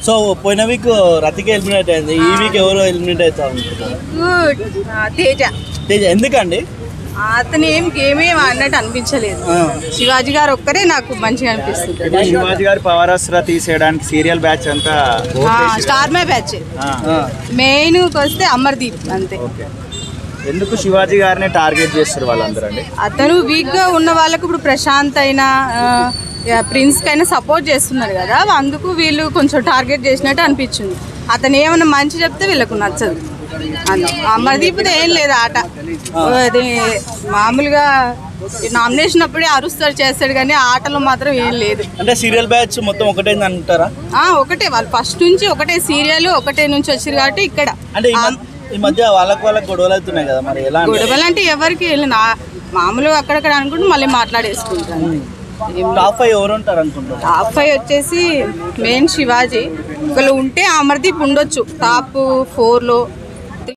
So పోయిన week రతికి eliminate అయింది ఈ వీక్ ఎవరు ఎలిమినేట్ అవుతా అనుకుంటున్నారు గుడ్ తేజ తేజ ఎందుకండి అతను ఏం గేమ్ ఏం అన్నట్టు అనిపించలేదు ఆ. శివాజీ గారు ఒక్కరే నాకు మంచిగా అనిపిస్తుంది ఇప్పుడు శివాజీ గారి పవర్ అస్త్ర తీసేయడానికి సీరియల్ బ్యాచ్ అంతా ఆ, స్టార్ మే బ్యాచ్ ఆ, ఆ. మెయిన్ వస్తే అమర్దీప్ అంతే ఓకే ఎందుకు శివాజీ గారిని టార్గెట్ చేస్తారు వాళ్ళందరూ అండి అతను వీక్ గా ఉన్న వాళ్ళకు ఇప్పుడు ప్రశాంత్ అయినా ఆ, యా, ప్రిన్స్ కైనా సపోర్ట్ చేస్తున్నారు కదా అందుకు వీళ్ళు కొంచెం టార్గెట్ చేసినట్టు అనిపించింది అతను ఏమైనా మంచి చెప్తే వీళ్ళకు నచ్చదు అందు అమర్దీప్ది ఏం లేదు ఆట అది మామూలుగా నామినేషన్ అప్పుడే అరుస్తాడు చేస్తాడు కానీ ఆటలో మాత్రం ఏం లేదు అంటే సీరియల్ బ్యాచ్ మొత్తం ఒకటేంది అంటారా ఆ ఒకటే వాళ్ళు ఫస్ట్ నుంచి ఒకటే సీరియల్ ఒకటే నుంచి వచ్చారు కాబట్టి ఇక్కడ అంటే ఈ మ- ఈ మధ్య వాళ్ళకి వాళ్ళకి గొడవలు అవుతున్నాయి కదా మరి ఎలా అంటే గొడవలు అంటే ఎవరికి వెళ్ళి నా మామూలుగా అక్కడక్కడ అనుకుంటే మళ్ళీ మాట్లాడేసుకుంటాను ఏం టాప్ ఫైవ్ ఎవరు ఉంటారు అనుకుంటారు టాప్ ఫైవ్ వచ్చేసి మెయిన్ శివాజీ ఒకళ్ళు ఉంటే అమర్దీప్ ఉండొచ్చు టాప్ ఫోర్లో